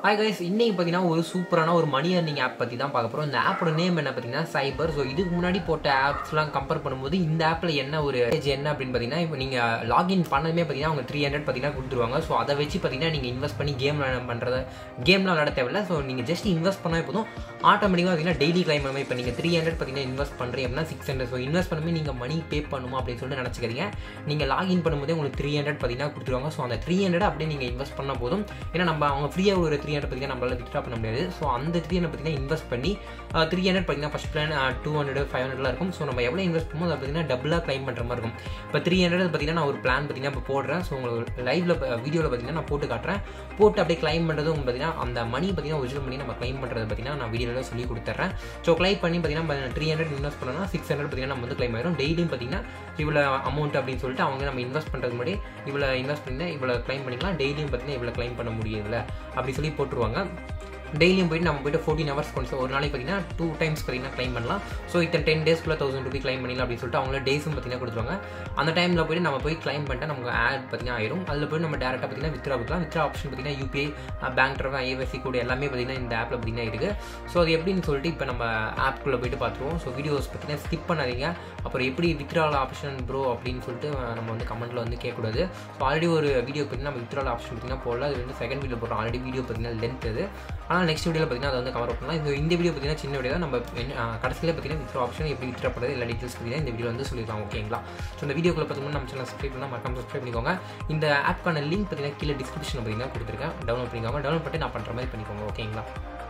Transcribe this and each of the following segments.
hi guys இன்னைக்கு பார்த்தீங்கன்னா ஒரு சூப்பரான ஒரு மணி earning ஆப் பற்றி தான் பார்க்க போகிறோம் இந்த ஆப்போட நேம் என்ன பார்த்தீங்கன்னா சைபர் ஸோ இதுக்கு முன்னாடி போட்ட ஆப்ஸ்லாம் கம்பேர் பண்ணும்போது இந்த ஆப்பில் என்ன ஒரு edge என்ன அப்படின்னு பார்த்தீங்கன்னா இப்போ நீங்கள் லாகின் பண்ணதுமே பார்த்தீங்கன்னா அவங்க த்ரீ ஹண்ட்ரட் பார்த்தீங்கன்னா கொடுத்துருவாங்க ஸோ அதை வச்சு பார்த்தீங்கன்னா நீங்கள் இன்வெஸ்ட் பண்ணி கேம் பண்ணுறத கேம்லாம் விளையாட தேவையில்ல ஸோ நீங்கள் ஜஸ்ட் இன்வெஸ்ட் பண்ணால் போதும் ஆட்டோமேட்டிக்காக பார்த்தீங்கன்னா டெய்லி கிளைம் பண்ணணும் இப்போ நீங்கள் த்ரீ ஹண்ட்ரட் பார்த்தீங்கன்னா இன்வெஸ்ட் பண்ணுறீங்க அப்படின்னா சிக்ஸ் ஹண்ட்ரட் ஸோ இன்வெஸ்ட் பண்ணும்போது நீங்கள் மணி பே பண்ணுமா அப்படின்னு சொல்லிட்டு நினச்சிக்கிறீங்க நீங்கள் லாகின் பண்ணும்போதே உங்களுக்கு த்ரீ ஹண்ட்ரட் பார்த்தீங்கன்னா கொடுத்துருவாங்க ஸோ அந்த த்ரீ ஹண்ட்ரட் அப்படியே நீங்கள் இன்வெஸ்ட் பண்ணால் போதும் ஏன்னா நம்ம அவங்க ஃப்ரீயாக ஒரு த்ரீ ஹண்ட்ரட் பார்த்தீங்கன்னா நம்மளால வித்ட்ரா பண்ண முடியாது ஸோ அந்த த்ரீ ஹண்ட்ரட் பார்த்தீங்கன்னா இன்வெஸ்ட் பண்ணி த்ரீ ஹண்ட்ரட் பார்த்தீங்கன்னா first plan two hundred five ஹண்ட்ரட்லாம் இருக்கும் ஸோ நம்ம எவ்வளோ இன்வெஸ்ட் பண்ணுமோ அதை பார்த்தீங்கன்னா டபுளாக கிளைம் பண்ணுற மாதிரி இருக்கும் இப்போ த்ரீ ஹண்ட்ரட் பார்த்தீங்கன்னா நான் ஒரு பிளான் பார்த்தீங்கன்னா இப்போ போடுறேன் ஸோ உங்களுக்கு லைவ்ல வீடியோவில் பார்த்தீங்கன்னா நான் போட்டு காட்டுறேன் போட்டு அப்படியே கிளைம் பண்ணுறது உங்களுக்கு பார்த்தீங்கன்னா அந்த மணி பார்த்தீங்கன்னா ஒரிஜினல் மணி நம்ம கிளைம் பண்ணுறது பார்த்தீங்கன்னா நான் வீடியோவில் சொல்லி கொடுத்துட்றேன் ஸோ கிளைம் பண்ணி பார்த்தீங்கன்னா த்ரீ ஹண்ட்ரட் இன்வெஸ்ட் பண்ணோம்னா சிக்ஸ் ஹண்ட்ரட் பார்த்தீங்கன்னா நம்ம வந்து கிளைம் ஆயிரும் டெய்லியும் பார்த்தீங்கன்னா இவ்வளோ அமௌண்ட் அப்படின்னு சொல்லிட்டு அவங்க நம்ம இன்வெஸ்ட் பண்ணுறது முன்னாடி இவ்வளோ இன்வெஸ்ட் பண்ணி இவ்வளோ கிளைம் பண்ணிக்கலாம் டெய்லியும் பார்த்தீங்கன்னா இவ்வளோ கிளைம் பண்ண முடியுதுல்ல அப்படி சொல்லி போட்டுருவாங்க டெய்லியும் போயிட்டு நம்ம போயிட்டு ஃபோர்டீன் ஹவர்ஸ் கொஞ்சம் ஒரு நாளைக்கு பார்த்தீங்கன்னா டூ டைம்ஸ் பார்த்தீங்கன்னா கிளைம் பண்ணலாம் ஸோ இத்தனை டென் டேஸ்க்குள்ள தௌசண்ட் ருபி கிளைம் பண்ணிக்கலாம் அப்படின்னு சொல்லிட்டு அவங்கள டேஸும் பார்த்தீங்கன்னா கொடுத்துருவாங்க அந்த டைமில் போயிட்டு நம்ம போய் கிளைம் பண்ணிட்டு நமக்கு ஆட் பார்த்தீங்கன்னா ஆயிரும் அதில் போய் நம்ம டேரெக்டாக பார்த்தீங்கன்னா வித்ரா கொடுக்கலாம் வித்ரா ஆப்ஷன் பார்த்தீங்கன்னா யூபிஐ பேங்க் ட்ரவா ஐஎஃப்எஸ்சி கூட எல்லாமே பார்த்தீங்கன்னா இந்த ஆப்பில் பார்த்தீங்கன்னா இருக்குது ஸோ அது எப்படின்னு சொல்லிட்டு இப்போ நம்ம ஆப்குள்ளே போயிட்டு பார்த்துருவோம் ஸோ வீடியோஸ் பார்த்தீங்கன்னா ஸ்கிப் பண்ணாதீங்க அப்புறம் எப்படி வித்ரால் ஆப்ஷன் ப்ரோ அப்படின்னு சொல்லிட்டு நம்ம வந்து கமெண்ட்டில் வந்து கேட்கக்கூடாது ஸோ ஆல்ரெடி ஒரு வீடியோ பார்த்தீங்கன்னா நம்ம வித்ரால் ஆப்ஷன் பார்த்தீங்கன்னா போடல அது வந்து செகண்ட் வீடியோ போடுறோம் ஆல்ரெடி வீடியோ பார்த்தீங்கன்னா லென்த் அது ஆனால் நெக்ஸ்ட் வீடியோவில் பார்த்தீங்கன்னா அதை வந்து கவர் பண்ணலாம் இந்த இந்த வீடியோ பார்த்தீங்கன்னா சின்ன வீடியோ தான் நம்ம கடைசியில் பார்த்தீங்கன்னா வித்ரா ஆப்ஷன் எப்படி வித்ரா பண்ணுறது எல்லா டீட்டெயில்ஸ் பார்த்தீங்கன்னா இந்த வீடியோ வந்து சொல்லிடலாம் ஓகேங்களா ஸோ இந்த வீடியோக்குள்ள பார்த்தீங்கன்னா நம்ம சேனல் சப்ஸ்கிரைப் பண்ணால் மறக்காம சப்ஸ்கிரைப் பண்ணிக்கோங்க இந்த ஆப்க்கான லிங்க் பார்த்தீங்கன்னா கீழே டிஸ்கிரிப்ஷன் பார்த்தீங்கன்னா கொடுத்துருக்கேன் டவுன்லோட் பண்ணிக்கோங்க டவுன்லோட் பண்ணிட்டு நான் பண்ணுற மாதிரி பண்ணிக்கோங்க ஓகேங்களா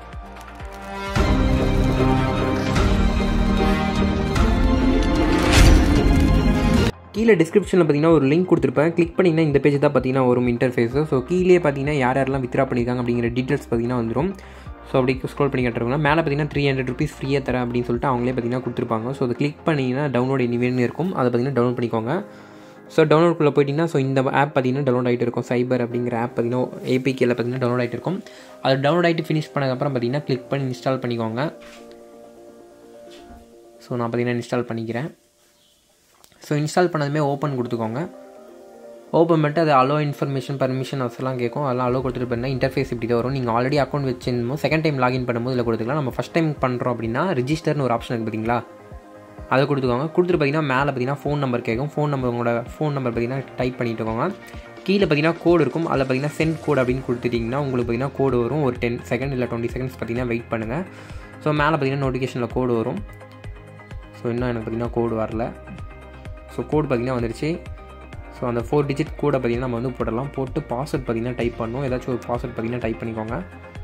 கீழே டிஸ்கிரிப்ஷனில் பார்த்தீங்கன்னா ஒரு லிங்க் கொடுத்துருப்பேன் கிளிக் பண்ணிங்கன்னா இந்த பேஜ் தான் பார்த்தீங்கன்னா வரும் இன்டர்ஃபேஸு ஸோ கீழே பார்த்தீங்கன்னா யார் யாரெல்லாம் வித்ரா பண்ணியிருக்காங்க அப்படிங்கிற டீட்டெயில்ஸ் பார்த்தீங்கன்னா வந்துடும் ஸோ அப்படி ஸ்க்ரோல் பண்ணி கட்டுறவங்க மேலே பார்த்தீங்கன்னா த்ரீ ஹண்ட்ரட் ருபீஸ் ஃப்ரீயாக தரேன் அப்படின்னு சொல்லிட்டு அவங்களே பார்த்தீங்கன்னா கொடுத்துருப்பாங்க ஸோ அதை கிளிக் பண்ணிங்கன்னா டவுன்லோட் எனிவேன்னு இருக்கும் அதை பார்த்தீங்கன்னா டவுன்லோட் பண்ணிக்கோங்க ஸோ டவுன்லோட்குள்ளே போயிட்டிங்கன்னா ஸோ இந்த ஆப் பார்த்தீங்கன்னா டவுன்லோட் ஆகிட்டு இருக்கும் சைபர் அப்படிங்கிற ஆப் பார்த்தீங்கன்னா ஏபிகேல பார்த்தீங்கன்னா டவுன்லோட் ஆகிட்டு இருக்கும் அது டவுன்லோட் ஆகிட்டு ஃபினிஷ் பண்ணதுக்கப்புறம் பார்த்தீங்கன்னா கிளிக் பண்ணி இன்ஸ்டால் பண்ணிக்கோங்க ஸோ நான் பார்த்தீங்கன்னா இன்ஸ்டால் பண்ணிக்கிறேன் ஸோ இன்ஸ்டால் பண்ணதுமே ஓப்பன் கொடுத்துக்கோங்க ஓப்பன் பண்ணிட்டு அது அலோ இன்ஃபர்மேஷன் பர்மிஷன் அதெல்லாம் கேட்கும் அதெல்லாம் அலோ கொடுத்துட்டு பண்ணால் இன்டர்ஃபேஸ் இப்படி தான் வரும் நீங்கள் ஆல்ரெடி அக்கௌண்ட் வச்சிருந்தோம் செகண்ட் டைம் லாகின் பண்ணும்போது இதில் கொடுத்துக்கலாம் நம்ம ஃபஸ்ட் டைம் பண்ணுறோம் அப்படின்னா ரிஜிஸ்டர்னு ஒரு ஆப்ஷன் இருக்குது பார்த்தீங்களா அதை கொடுத்துக்கோங்க கொடுத்துட்டு பார்த்தீங்கன்னா மேலே பார்த்தீங்கன்னா ஃபோன் நம்பர் கேட்கும் ஃபோன் நம்பர் உங்களோட ஃபோன் நம்பர் பார்த்தீங்கன்னா டைப் பண்ணிட்டுக்கோங்க கீழே பார்த்தீங்கன்னா கோடு இருக்கும் அதில் பார்த்தீங்கன்னா சென்ட் கோட் அப்படின்னு கொடுத்துட்டிங்கன்னா உங்களுக்கு பார்த்தீங்கன்னா கோடு வரும் ஒரு டென் செகண்ட் இல்லை டுவெண்ட்டி செகண்ட்ஸ் பார்த்தீங்கன்னா வெயிட் பண்ணுங்கள் ஸோ மேலே பார்த்தீங்கன்னா நோட்டிஃபிகேஷனில் கோடு வரும் ஸோ இன்னும் எனக்கு பார்த்தீங்கன்னா கோடு வரல ஸோ கோடு பார்த்திங்கன்னா வந்துருச்சு ஸோ அந்த ஃபோர் டிஜிட் கோடை பார்த்திங்கன்னா நம்ம வந்து போடலாம் போட்டு பாஸ்வேர்ட் பார்த்திங்கன்னா டைப் பண்ணணும் ஏதாச்சும் ஒரு பாஸ்வேர்ட் பார்த்திங்கன்னா டைப் பண்ணிக்கோங்க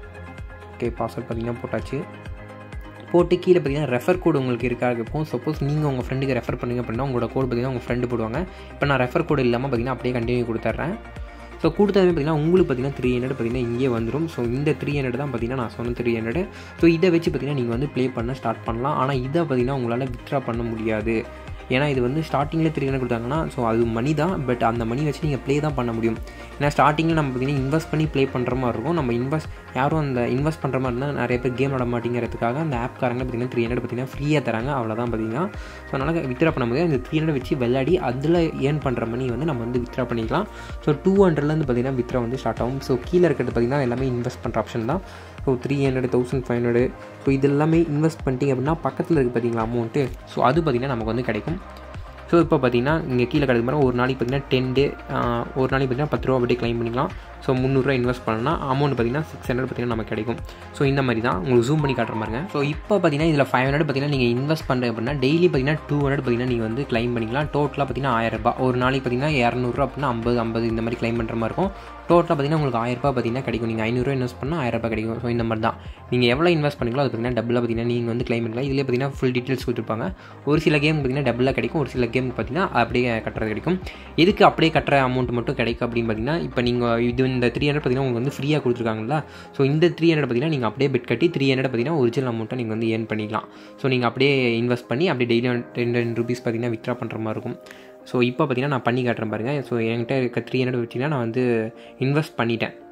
ஓகே பாஸ்வேர்ட் பார்த்திங்கன்னா போட்டாச்சு போட்டு கீழே பார்த்தீங்கன்னா ரெஃபர் கோடு உங்களுக்கு இருக்கா இருக்கும் சப்போஸ் நீங்கள் உங்கள் ஃப்ரெண்டுக்கு ரெஃபர் பண்ணுங்க அப்படின்னா உங்களோட கோடு பார்த்தீங்கன்னா உங்கள் ஃப்ரெண்டு போடுவாங்க இப்போ நான் ரெஃபர் கோடு இல்லாமல் பார்த்தீங்கன்னா அப்படியே கண்டினியூ கொடுத்துட்றேன் ஸோ கொடுத்ததுமே பார்த்தீங்கன்னா உங்களுக்கு பார்த்தீங்கன்னா த்ரீ ஹண்ட்ரட் பார்த்தீங்கன்னா இங்கே வந்துடும் ஸோ இந்த த்ரீ ஹண்ட்ரட் தான் பார்த்தீங்கன்னா நான் சொன்ன த்ரீ ஹண்ட்ரட் ஸோ இதை வச்சு பார்த்தீங்கன்னா நீங்கள் வந்து ப்ளே பண்ண ஸ்டார்ட் பண்ணலாம் ஆனால் இதை பார்த்தீங்கன்னா உங்களால் வித்ரா பண்ண முடியாது ஏன்னா இது வந்து ஸ்டார்டிங்கில் த்ரீ ஹண்ட்ரட் கொடுத்தாங்கன்னா ஸோ அது மணி தான் பட் அந்த மணி வச்சு நீங்கள் ப்ளே தான் பண்ண முடியும் ஏன்னா ஸ்டார்டிங்கில் நம்ம பார்த்தீங்கன்னா இன்வெஸ்ட் பண்ணி ப்ளே பண்ணுற மாதிரி இருக்கும் நம்ம இன்வெஸ்ட் யாரும் அந்த இன்வெஸ்ட் பண்ணுற மாதிரி இருந்தால் நிறைய பேர் கேம் விட மாட்டேங்கிறதுக்காக அந்த ஆப்காரங்க பார்த்தீங்கன்னா த்ரீ ஹண்ட்ரட் பார்த்தீங்கன்னா ஃப்ரீயாக தராங்க அவ்வளோதான் பார்த்தீங்கன்னா ஸோ அதனால் வித்ரா பண்ண முடியாது இந்த த்ரீ ஹண்ட்ரட் வச்சு விளையாடி அதில் ஏர்ன் பண்ணுற மணி வந்து நம்ம வந்து வித்ரா பண்ணிக்கலாம் ஸோ டூ ஹண்ட்ரட்லேருந்து பார்த்தீங்கன்னா வித்ரா வந்து ஸ்டார்ட் ஆகும் ஸோ கீழே இருக்கிறது பார்த்தீங்கன்னா எல்லாமே இன்வெஸ்ட் பண்ணுற ஆப்ஷன் தான் so three hundred thousand five hundred so இது எல்லாமே இன்வெஸ்ட் பண்ணிட்டீங்க அப்படின்னா பக்கத்தில் இருக்குது பார்த்தீங்களா அமௌண்ட்டு ஸோ அது பார்த்திங்கன்னா நமக்கு வந்து கிடைக்கும் ஸோ இப்போ பார்த்தீங்கன்னா இங்கே கீழே கிடைக்கும் பாருங்க ஒரு நாளைக்கு பார்த்தீங்கன்னா டென் டே ஒரு நாளைக்கு பார்த்தீங்கன்னா பத்து ரூபா அப்படியே க்ளைம் பண்ணிக்கலாம் ஸோ முந்நூறுரூவா இன்வெஸ்ட் பண்ணால் அமௌண்ட் பார்த்தீங்கன்னா சிக்ஸ் ஹண்ட்ரட் பார்த்தீங்கன்னா நமக்கு கிடைக்கும் ஸோ இந்த மாதிரி தான் உங்களுக்கு ஜூம் பண்ணி காட்டுற பாருங்க ஸோ இப்போ பார்த்தீங்கன்னா இதில் ஃபைவ் ஹண்ட்ரட் பார்த்தீங்கன்னா நீங்கள் இன்வெஸ்ட் பண்ணுறது அப்படின்னா டெய்லி பார்த்தீங்கன்னா டூ ஹண்ட்ரட் பார்த்தீங்கன்னா நீங்கள் வந்து க்ளைம் பண்ணிக்கலாம் டோட்டலாக பார்த்தீங்கன்னா ஆயிரம் ரூபாய் ஒரு நாளைக்கு பார்த்தீங்கன்னா இரநூறுவா அப்படின்னா ஐம்பது ஐம்பது இந்த மாதிரி க்ளைம் பண்ணுற மாதிரி இருக்கும் டோட்டலாக பார்த்தீங்கன்னா உங்களுக்கு ஆயிரம் ரூபாய் பார்த்தீங்கன்னா கிடைக்கும் நீங்கள் ஐநூறுரூவா இன்வெஸ்ட் பண்ணால் ஆயிரம் ரூபாய் கிடைக்கும் ஸோ இந்த மாதிரி தான் நீங்கள் எவ்வளோ இன்வெஸ்ட் பண்ணிங்களோ அது பார்த்தீங்கன்னா டபுளாக பார்த்தீங்கன்னா நீங்கள் வந்து க்ளைம் பண்ணிக்கலாம் இதில் பார்த்தீங்கன்னா ஃபுல் டீட்டெயில்ஸ் கொடுத்துருப்பாங்க ஒரு சில கேம் பார்த்தீங்கன்னா டபுளாக கிடைக்கும் ஒரு சில கேம் பார்த்தீங்கன்னா அப்படியே கட்டுறது கிடைக்கும் எதுக்கு அப்படியே கட்டுற அமௌண்ட் மட்டும் கிடைக்கும் அப்படின்னு பார்த்தீங்கன்னா இப்போ நீங்கள் இது இந்த த்ரீ ஹண்ட்ரட் பார்த்தீங்கன்னா உங்களுக்கு வந்து ஃப்ரீயாக கொடுத்துருக்காங்களா ஸோ இந்த த்ரீ ஹண்ட்ரட் பார்த்தீங்கன்னா நீங்கள் அப்படியே பெட் கட்டி த்ரீ ஹண்ட்ரட் பார்த்தீங்கன்னா ஒரிஜினல் அமௌண்ட்டை நீங்கள் வந்து ஏர்ன் பண்ணிக்கலாம் ஸோ நீங்கள் அப்படியே இன்வெஸ்ட் பண்ணி அப்படியே டெய்லி டென் டென் ருபீஸ் பார்த்தீங்கன்னா வித்ரா பண்ணுற மாதிரி இருக்கும் ஸோ இப்போ பார்த்தீங்கன்னா நான் பண்ணி காட்டுறேன் பாருங்கள் ஸோ என்கிட்ட இருக்க த்ரீ ஹண்ட்ரட் வச்சிங்கன்னா நான் வந்து இன்வெஸ்ட் பண்ணிட்டேன்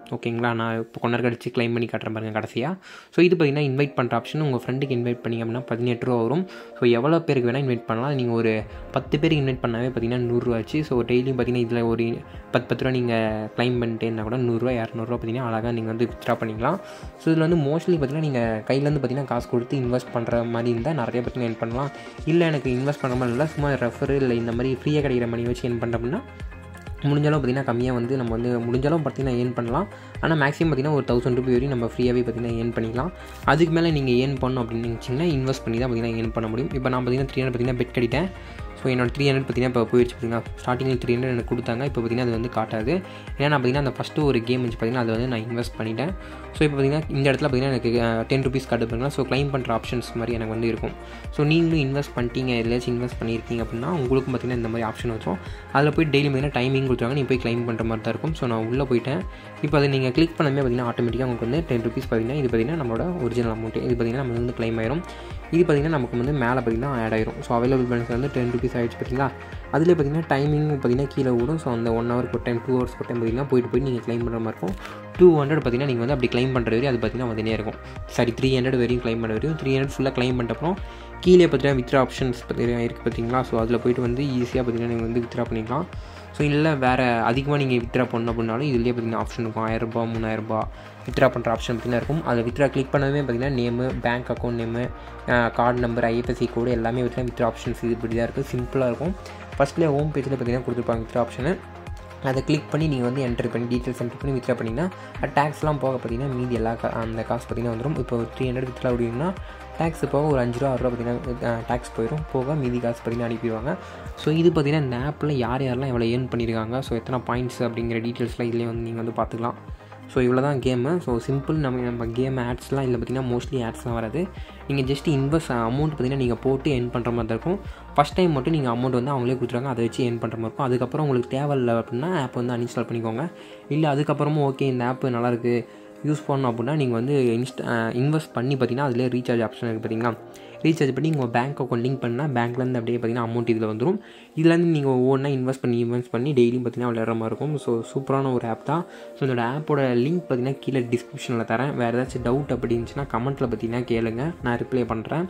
ஓகேங்களா நான் இப்போ கொண்டர் கடிச்சு க்ளைம் பண்ணி காட்டுறேன் பாருங்க கடைசியாக ஸோ இது பார்த்தீங்கன்னா இன்வைட் பண்ணுற ஆப்ஷன் உங்கள் ஃப்ரெண்டுக்கு இன்வைட் பண்ணி அப்படின்னா பதினெட்டு ரூபா வரும் ஸோ எவ்வளோ பேருக்கு வேணால் இன்வைட் பண்ணலாம் நீங்கள் ஒரு பத்து பேருக்கு இன்வைட் பண்ணாவே பார்த்தீங்கன்னா நூறுரூவா ஆச்சு ஸோ டெய்லியும் பார்த்தீங்கன்னா இதில் ஒரு பத்து பத்து ரூபா நீங்கள் க்ளைம் பண்ணிட்டே இருந்தால் கூட நூறுரூவா இரநூறுவா பார்த்தீங்கன்னா அழகாக நீங்கள் வந்து வித்ரா பண்ணிக்கலாம் ஸோ இதில் வந்து மோஸ்ட்லி பார்த்தீங்கன்னா நீங்கள் கையிலேருந்து பார்த்தீங்கன்னா காசு கொடுத்து இன்வெஸ்ட் பண்ணுற மாதிரி இருந்தால் நிறைய பார்த்தீங்கன்னா என் பண்ணலாம் இல்லை எனக்கு இன்வெஸ்ட் பண்ணுற மாதிரி இல்லை சும்மா ரெஃபர் இல்லை இந்த மாதிரி ஃப்ரீயாக கிடைக்கிற மணி வச்சு என் பண்ணுற அப்படின்னா முடிஞ்சாலும் பார்த்திங்கன்னா கம்மியாக வந்து நம்ம வந்து முடிஞ்சாலும் பார்த்திங்கன்னா ஏர்ன் பண்ணலாம் ஆனால் மேக்ஸிமம் பார்த்திங்கன்னா ஒரு தௌசண்ட் ருபி வரையும் நம்ம ஃப்ரீயாகவே பார்த்திங்கன்னா ஏர்ன் பண்ணிக்கலாம் அதுக்கு மேலே நீங்கள் ஏர்ன் பண்ணணும் அப்படின்னு நினச்சிங்கன்னா இன்வெஸ்ட் பண்ணி தான் பார்த்திங்கன்னா ஏர்ன் பண்ண முடியும் இப்போ நான் பார்த்திங்கன்னா த்ரீ ஹண்ட்ரட் பார்த்திங்கன்னா பெட் கட்டிட்டேன் ஸோ என்னோட த்ரீ ஹண்ட்ரட் பார்த்திங்கன்னா இப்போ போயிடுச்சு பார்த்திங்கன்னா ஸ்டார்டிங்கில் த்ரீ ஹண்ட்ரட் எனக்கு கொடுத்தாங்க இப்போ பார்த்திங்கன்னா அது வந்து காட்டாது ஏன்னா பார்த்திங்கன்னா அந்த ஃபஸ்ட்டு ஒரு கேம் வச்சு பார்த்திங்கன்னா அதை வந்து நான் இன்வெஸ்ட் பண்ணிட்டேன் ஸோ இப்போ பார்த்திங்கன்னா இந்த இடத்துல பார்த்திங்கன்னா எனக்கு டென் ருபீஸ் காட்டு பாருங்களா ஸோ க்ளைம் பண்ணுற ஆப்ஷன்ஸ் மாதிரி எனக்கு வந்து இருக்கும் ஸோ நீங்களும் இன்வெஸ்ட் பண்ணிட்டீங்க எதுலேயாச்சும் இன்வெஸ்ட் பண்ணியிருக்கீங்க அப்படின்னா உங்களுக்கும் பார்த்திங்கன்னா இந்த மாதிரி ஆப்ஷன் வச்சோம் அதில் போய் டெய்லி பார்த்திங்கன்னா டைமிங் கொடுத்துருவாங்க நீ போய் க்ளைம் பண்ணுற மாதிரி தான் இருக்கும் ஸோ நான் உள்ளே போயிட்டேன் இப்போ அதை நீங்கள் கிளிக் பண்ணவே பார்த்திங்கன்னா ஆட்டோமேட்டிக்காக உங்களுக்கு வந்து டென் ருபீஸ் பார்த்திங்கன்னா இது பார்த்திங்கன்னா நம்மளோட ஒரிஜினல் அமௌண்ட் இது பார்த்திங்கன்னா நம்ம வந்து க்ளைம் ஆயிரும் இது பார்த்திங்கன்னா நமக்கு வந்து மேலே பார்த்திங்கன்னா ஆட் ஆயிரும் ஸோ அவைலபிள் பேலன்ஸ் வந்து டென் ருபீஸ் ஆகிடுச்சு பார்த்தீங்களா அதில் பார்த்திங்கன்னா டைமிங் பார்த்திங்கன்னா கீழே விடும் ஸோ அந்த ஒன் ஹவர் ஒரு டைம் டூ ஹவர்ஸ் ஒரு டைம் பார்த்திங்கன்னா போயிட்டு போய் நீங்கள் க்ளைம் பண்ணுற மாதிரி இருக்கும் டூ ஹண்ட்ரட் பார்த்திங்கன்னா நீங்கள் வந்து அப்படி க்ளைம் பண்ணுற வரையும் அது பார்த்திங்கன்னா வந்துனே இருக்கும் சாரி த்ரீ ஹண்ட்ரட் வரையும் க்ளைம் பண்ண வரையும் த்ரீ ஹண்ட்ரட் ஃபுல்லாக க்ளைம் பண்ணிட்டப்பறம் கீழே பார்த்தீங்கன்னா வித்ரா ஆப்ஷன்ஸ் பார்த்தீங்கன்னா இருக்குது பார்த்தீங்களா ஸோ அதில் போயிட்டு வந்து ஈஸியாக பார்த்தீங்கன்னா நீங்கள் வந்து வித்ரா பண்ணிக்கலாம் ஸோ இல்லை வேறு அதிகமாக நீங்கள் வித்ரா பண்ணணும் அப்படின்னாலும் இதுலேயே பார்த்தீங்கன்னா ஆப்ஷன் இருக்கும் ஆயிரரூபா மூணாயிரரூபா வித்ரா பண்ணுற ஆப்ஷன் பார்த்தீங்கன்னா இருக்கும் அதில் வித்ரா கிளிக் பண்ணவே பார்த்தீங்கன்னா name bank account name card number IFSC code எல்லாமே பார்த்தீங்கன்னா வித்ரா ஆப்ஷன்ஸ் இது இப்படி தான் இருக்குது சிம்பிளாக இருக்கும் ஃபஸ்ட்லேயே ஹோம் பேஜில் பார்த்தீங்கன்னா கொடுத்துருப்பாங்க வித்ரா ஆப்ஷனு அதை கிளிக் பண்ணி நீங்கள் வந்து என்ட்ரு பண்ணி டீட்டெயில்ஸ் என்ட்ரு பண்ணி வித்ரா பண்ணிங்கன்னா டேக்ஸ்லாம் போக பார்த்தீங்கன்னா மீதி எல்லா கா அந்த காசு பார்த்தீங்கன்னா வந்துடும் இப்போ த்ரீ ஹண்ட்ரட் வித்ரா அப்படின்னா டேக்ஸ் போக ஒரு அஞ்சு ரூபா ஆறு ரூபா பார்த்தீங்கன்னா டேக்ஸ் போயிடும் போக மீதி காசு பார்த்தீங்கன்னா அனுப்பிடுவாங்க ஸோ இது பார்த்தீங்கன்னா இந்த ஆப்பில் யார் யாரெல்லாம் எவ்வளோ ஏர்ன் பண்ணியிருக்காங்க ஸோ எத்தனை பாயிண்ட்ஸ் அப்படிங்கிற டீட்டெயில்ஸ்லாம் இதிலே வந்து நீங்கள் வந்து பார்த்துக்கலாம் ஸோ இவ்வளோ தான் கேமு ஸோ சிம்பிள் நம்ம நம்ம கேம் ஆட்ஸ்லாம் இல்லை பார்த்தீங்கன்னா மோஸ்ட்லி ஆட்ஸ்லாம் வராது நீங்கள் ஜஸ்ட் இன்வெஸ்ட் அமௌண்ட் பார்த்தீங்கன்னா நீங்கள் போட்டு எர்ன் பண்ணுற மாதிரி தான் இருக்கும் ஃபஸ்ட் டைம் மட்டும் நீங்கள் அமௌண்ட் வந்து அவங்களே கொடுத்துருவாங்க அதை வச்சு எர்ன் பண்ணுற மாதிரி இருக்கும் அதுக்கப்புறம் உங்களுக்கு தேவையில்லை அப்படின்னா ஆப் வந்து அன்இன்ஸ்டால் பண்ணிக்கோங்க இல்லை அதுக்கப்புறமும் ஓகே இந்த ஆப் நல்லாயிருக்கு யூஸ் பண்ணணும் அப்படின்னா நீங்கள் வந்து இன்ஸ்ட் இன்வெஸ்ட் பண்ணி பார்த்தீங்கன்னா அதிலே ரீசார்ஜ் ஆப்ஷன் இருக்குது பார்த்தீங்களா ரீசார்ஜ் பண்ணி உங்கள் பேங்க் அக்கௌண்ட் லிங்க் பண்ணால் பேங்க்லேருந்து அப்படியே பார்த்தீங்கன்னா அமௌண்ட் இதில் வந்துடும் இதுலேருந்து நீங்கள் ஒவ்வொன்றா இன்வெஸ்ட் பண்ணி இன்வெஸ்ட் பண்ணி டெய்லியும் பார்த்தீங்கன்னா விளையாடுற மாதிரி இருக்கும் ஸோ சூப்பரான ஒரு ஆப் தான் ஸோ இதோட ஆப்போட லிங்க் பார்த்தீங்கன்னா கீழே டிஸ்கிரிப்ஷனில் தரேன் வேறு ஏதாச்சும் டவுட் அப்படி இருந்துச்சுன்னா கமெண்ட்டில் பார்த்தீங்கன்னா கேளுங்க நான் ரிப்ளை பண்ணுறேன்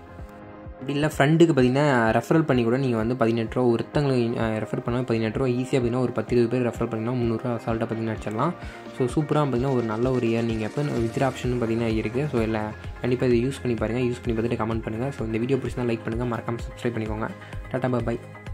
அப்படி இல்லை ஃப்ரெண்டுக்கு பார்த்தீங்கன்னா ரெஃபரல் பண்ணி கூட நீங்கள் வந்து பதினெட்டு ரூபா ஒருத்தங்களுக்கு ரெஃபர் பண்ணால் பதினெட்டு ரூபா ஈஸியாக பார்த்தீங்கன்னா ஒரு பத்து இருபது பேர் ரெஃபர் பண்ணிங்கன்னா முந்நூறுரூவா அசால்ட்டாக பார்த்தீங்கன்னா அடிச்சிடலாம் ஸோ சூப்பராக பார்த்தீங்கன்னா ஒரு நல்ல ஒரு இயர் நீங்கள் எப்போ வித்ரா ஆப்ஷன் பார்த்தீங்கன்னா இருக்குது ஸோ இல்லை கண்டிப்பாக இதை யூஸ் பண்ணி பாருங்கள் யூஸ் பண்ணி பார்த்துட்டு கமெண்ட் பண்ணுங்கள் ஸோ இந்த வீடியோ பிடிச்சினா லைக் பண்ணுங்கள் மறக்காமல் சப்ஸ்கிரைப் பண்ணிக்கோங்க டாட்டா பாய்